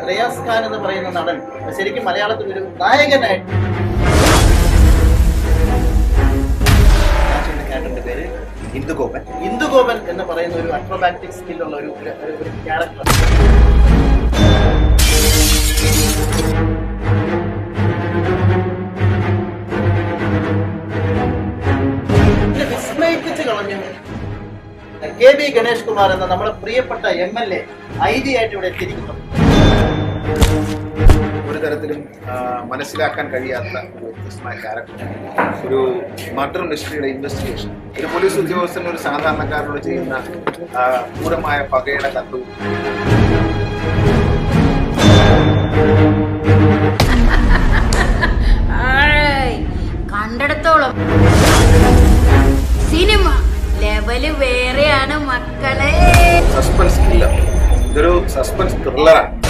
റിയാസ് ഖാൻ എന്ന് പറയുന്ന നടൻ ശരിക്കും മലയാളത്തിൽ ഒരു നായകനായിട്ട് ഞാൻ ചെയ്യുന്ന ക്യാരക്ടറിന്റെ പേര് ഇന്ദുഗോപൻ ഇന്ദുഗോപൻ എന്ന് പറയുന്ന ഒരു അക്രോബാറ്റിക് സ്കില്ലുള്ള ഒരു ഒരു- ഒരു ക്യാരക്ടർ എന്നെ വിസ്മയിപ്പിച്ച് കളഞ്ഞു കെ ബി ഗണേഷ് കുമാർ എന്ന നമ്മുടെ പ്രിയപ്പെട്ട M L A I G ആയിട്ട് ഇവിടെ എത്തിയിരിക്കുന്നു ഒരു തരത്തിലും ആ, മനസ്സിലാക്കാൻ കഴിയാത്ത ഒരു വ്യത്യസ്തമായ ക്യാരക്ടർ ഒരു മർഡർ മിസ്റ്ററിയുടെ ഇൻവെസ്റ്റിഗേഷൻ ഒരു പോലീസ് ഉദ്യോഗസ്ഥൻ ഒരു സാധാരണക്കാരനോട് ചെയ്യുന്ന ആ, ക്രൂരമായ പകയുടെ കത്തും ആയ്. കണ്ടിടത്തോളം സിനിമ ലെവല് വേറെയാണ് മക്കളെ സസ്പെൻസ് കില്ലർ ഇതൊരു സസ്പെൻസ് ത്രില്ലറാണ്